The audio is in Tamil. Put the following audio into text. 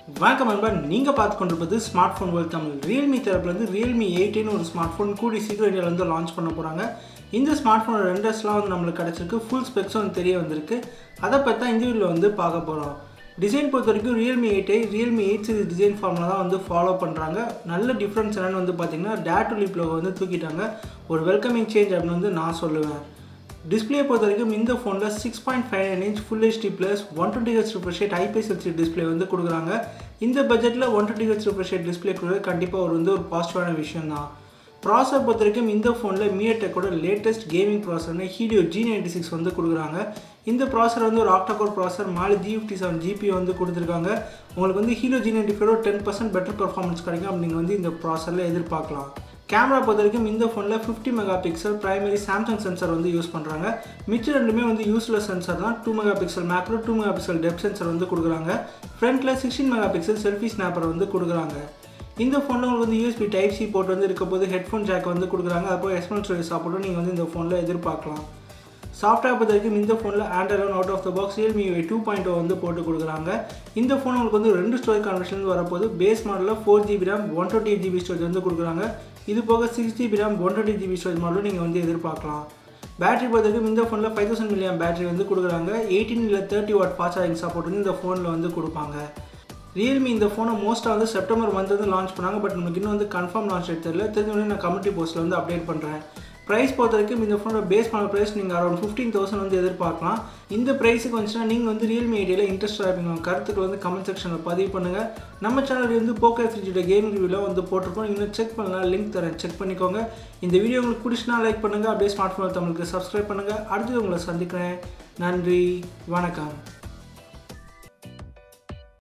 வணக்கம் நண்பா நீங்கள் பார்த்து கொண்டிருப்பது smartphone world Tamil Realme தரப்புலேருந்து ரியல்மி எயிட்டின்னு ஒரு ஸ்மார்ட் ஃபோன் கூடி சீக்கிரம் இந்தியாவில் வந்து லான்ச் பண்ண போகிறாங்க இந்த ஸ்மார்ட் ஃபோனோட ரெண்டர்ஸ்லாம் வந்து நம்மளுக்கு கிடச்சிருக்கு ஃபுல் ஸ்பெக்ஸும் வந்து தெரிய வந்திருக்கு அதை பற்றி தான் இந்த வீடியோவில் வந்து பார்க்க போகிறோம் டிசைன் பொறுத்த வரைக்கும் ரியல்மி எயிட்டை ரியல்மி எயிட் சீரிஸ் டிசைன் ஃபார்மில் தான் வந்து ஃபாலோ பண்ணுறாங்க நல்ல டிஃப்ரென்ஸ் என்னென்னு வந்து பார்த்தீங்கன்னா டேட்டு லிப் லோகோ வந்து தூக்கிட்டாங்க ஒரு வெல்கமிங் சேஞ்ச் அப்படின்னு வந்து நான் சொல்லுவேன் டிஸ்பிளே பொறுத்த வரைக்கும் இந்த ஃபோனில் six point five nine inch full HD plus one twenty H refresh IPS HD display வந்து கொடுக்குறாங்க இந்த பட்ஜெட்டில் one twenty H refresh display கொடுக்குறது கண்டிப்பாக ஒரு வந்து ஒரு பாசிட்டிவான விஷயம் தான் ப்ராசர் பொறுத்த வரைக்கும் இந்த ஃபோனில் மியடெக்கோட லேட்டஸ்ட் கேமிங் ப்ராசர்னு ஹீடியோ ஜி நைன்டி சிக்ஸ் வந்து கொடுக்குறாங்க இந்த ப்ராசர் வந்து ஒரு octacore processor Mali G fifty seven GB வந்து கொடுத்துருக்காங்க உங்களுக்கு வந்து ஹீரோ ஜி நைன்டி ஃபைவோ டென் பர்சன்ட் பெட்டர் பர்ஃபார்மன்ஸ் கிடைக்கும் அப்படி நீங்கள் வந்து இந்த ப்ராசரில் எதிர்பார்க்கலாம் கேமரா பொறுத்த வரைக்கும் இந்த ஃபோனில் fifty mega pixel primary Samsung sensor வந்து யூஸ் பண்ணுறாங்க மிச்சம் ரெண்டுமே வந்து யூஸ்லெஸ் சென்சர் தான் two mega pixel macro two mega pixel depth sensor வந்து கொடுக்குறாங்க ஃப்ரண்ட்டில் sixteen mega pixel selfie snapper வந்து கொடுக்குறாங்க இந்த ஃபோனில் உங்களுக்கு வந்து யூஎஸ்பி டைப் சி போட்டு வந்து இருக்க போது ஹெட்ஃபோன் ஜாக் வந்து கொடுக்குறாங்க அப்போ எக்ஸ்பென்ஸ் ஸ்டோரேஜ் சப்போர்ட்டும் நீங்கள் வந்து இந்த ஃபோனில் எதிர்பார்க்கலாம் சாஃப்ட்வேர் பொறுத்த வரைக்கும் இந்த ஃபோனில் Android out of the box Realme two point வந்து போட்டு கொடுக்குறாங்க இந்த ஃபோன் உங்களுக்கு வந்து ரெண்டு ஸ்டோரேஜ் கான்வெர்ஷன் வரப்போது பேஸ் மாடலில் four GB RAM one twenty eight GB storage வந்து கொடுக்குறாங்க இது போக six GB RAM one twenty GB storage மாடலும் நீங்கள் வந்து எதிர்பார்க்கலாம் பேட்டரி பொறுத்த வரைக்கும் இந்த ஃபோனில் ஃபைவ் தௌசண்ட் மில்லியம் பேட்டரி வந்து கொடுக்குறாங்க எயிட்டீன் இல்லை thirty watt fast charging support வந்து இந்த ஃபோனில் வந்து கொடுப்பாங்க ரியல்மி இந்த ஃபோனை மோஸ்ட்டாக வந்து செப்டம்பர் மந்த் வந்து லான்ச் பண்ணாங்க பட் நமக்கு இன்னும் வந்து கன்ஃபார்ம் லான்ச் டேட் தெரியல தெரிஞ்ச நான் கம்யூனிட்டி போஸ்ட்டில் வந்து அப்டேட் பண்ணுறேன் ப்ரைஸ் பொறுத்த வரைக்கும் இந்த ஃபோனோட பேஸ் பண்ண ப்ரைஸ் நீங்கள் அரௌண்ட் ஃபிஃப்டீன் தௌசண்ட் வந்து எதிர்பார்க்கலாம் இந்த ப்ரைஸுக்கு வந்துச்சுன்னா நீங்கள் வந்து ரியல்மி ஐடியில் இன்ட்ரெஸ்டாக இருப்பீங்க கருத்துக்கள் வந்து கமெண்ட் செக்ஷனில் பதிவு பண்ணுங்கள் நம்ம சேனல் வந்து போக்கோ ஃப்ரிட்ஜோட கேம் ரிவ்யூவில் வந்து போட்டிருக்கோம் இன்னும் செக் பண்ணலாம் லிங்க் தரேன் செக் பண்ணிக்கோங்க இந்த வீடியோ உங்களுக்கு பிடிச்சினா லைக் பண்ணுங்கள் அப்படியே ஸ்மார்ட் ஃபோன் தமிழுக்கு சப்ஸ்கிரைப் பண்ணுங்கள் அடுத்து உங்களை சந்திக்கிறேன் நன்றி வணக்கம்